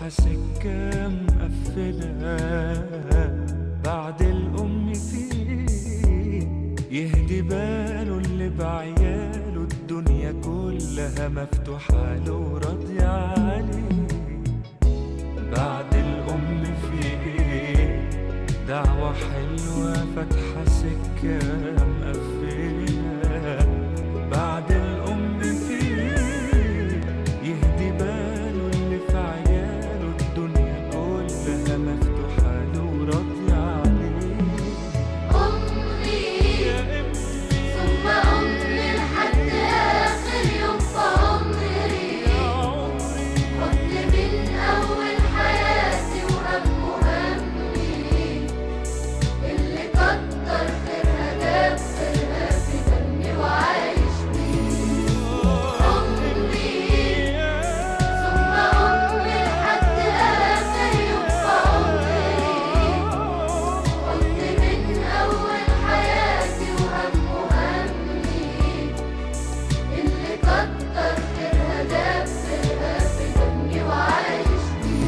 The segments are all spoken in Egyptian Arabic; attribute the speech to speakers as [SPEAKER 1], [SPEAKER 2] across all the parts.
[SPEAKER 1] سكة مقفلة بعد الأم فيه يهدي باله اللي بعياله الدنيا كلها مفتوحة له وراضية عليه بعد الأم فيه دعوة حلوة فاتحة سكة مقفلة بعد الأم فيه يهدي باله اللي في عياله الدنيا كلها مفتوحة له وراضية عليه
[SPEAKER 2] أمي ثم أمي لحد آخر يوم في عمري حضن من أول حياتي وهم همي اللي كتر خيرها جاب خيرها في دمي وعايش بيه أمي ثم أمي لحد آخر يوم في عمري حضن من أول حياتي وهم همي اللي كتر خيرها جاب خيرها في دمي وعايش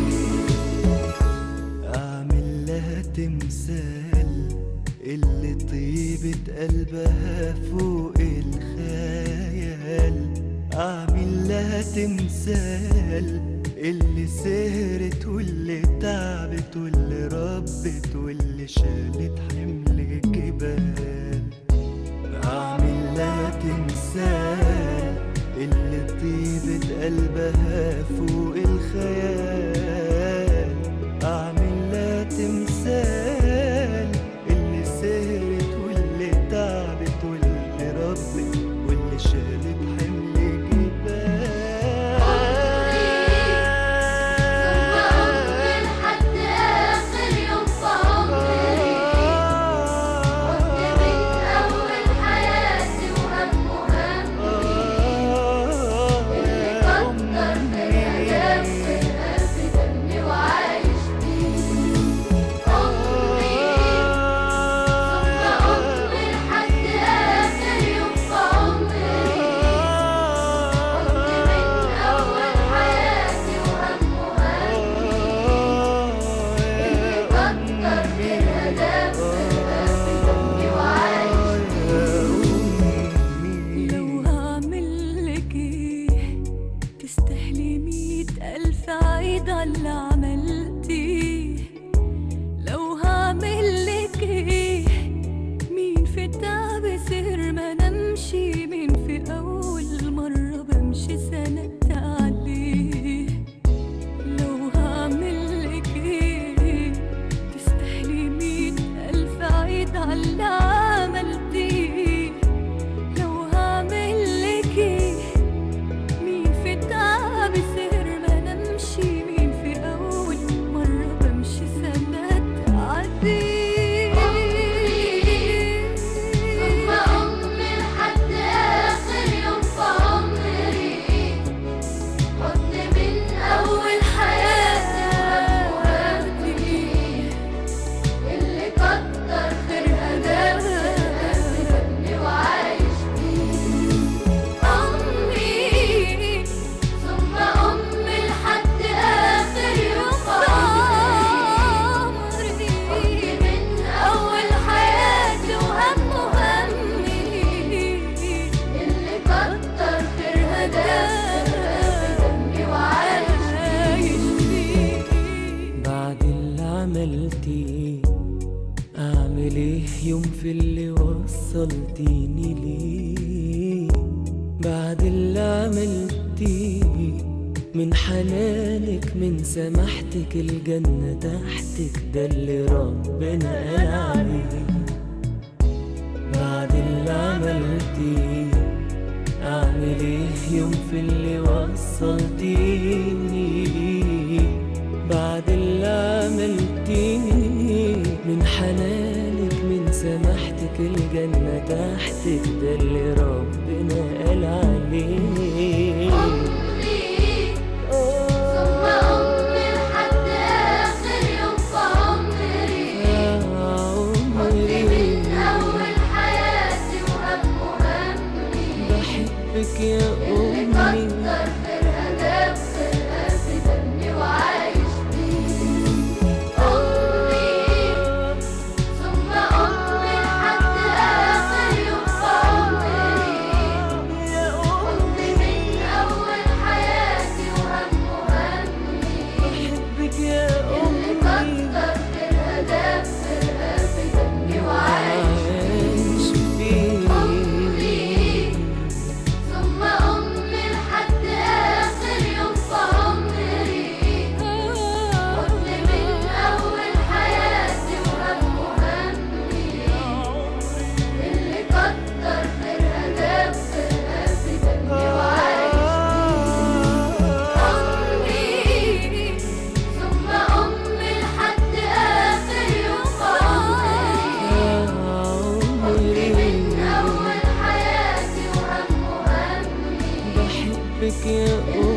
[SPEAKER 1] أعمل لها تمثال اللي طيبة قلبها فوق الخيال أعمل لها تمثال اللي سهرت واللي تعبت واللي ربت واللي شالت حمل جبال أعمل لها تمثال اللي طيبة قلبها فوق الخيال أعمل لها تمثال اللي سهرت واللي تعبت واللي ربت واللي شالت حمل
[SPEAKER 2] ثم أمي لحد آخر يوم في عمري حضن من أول حياتي وهم همي اللي كتر خيرها جاب خيرها في دمي وعايش بيه أمي ثم أمي لحد آخر يوم في عمري حضن من أول حياتي وهم همي اللي كتر خيرها جاب خيرها في دمي وعايش
[SPEAKER 3] لو هعمل لك ايه تستاهلي مية ألف عيد على اللي عملتيه لو هعمل لك ايه مين في التعب سهر ما نمشي مين في أول مرة بمشي سندت عليه لو هعمل لك ايه تستاهلي مية ألف عيد على اللي عملتيه لو هعمل لك ايه مين في التعب سهر ما نمشي مين في أول مرة بمشي سنة تعدي
[SPEAKER 2] ثم أمي لحد آخر يوم في عمري حضن من أول حياتي وهم همي اللي كتر خيرها جاب خيرها في دمي وعايش بيه أمي ثم أمي لحد آخر يوم في عمري حضن من أول حياتي وهم همي اللي كتر خيرها جاب خيرها في دمي وعايش بيه
[SPEAKER 4] بعد اللي عملتيه اعمل ايه يوم في اللي وصلتيني ليه بعد اللي عملتيه من حنانك من سماحتك الجنة تحتك ده اللي ربنا قال عليه بعد اللي عملتيه اعمل ايه يوم في اللي وصلتيني ليه بعد اللي عملتيه من حنانك من سماحتك الجنة تحتك ده اللي ربنا قال عليه
[SPEAKER 2] أمي ثم أمي لحد آخر يوم في عمري
[SPEAKER 4] يا
[SPEAKER 2] حضن
[SPEAKER 4] عمري
[SPEAKER 2] من أول حياتي وهم همي
[SPEAKER 4] بحبك يا
[SPEAKER 2] اللي
[SPEAKER 4] أمي
[SPEAKER 2] كتر خيرها جاب خيرها في دمي وعايش
[SPEAKER 4] يا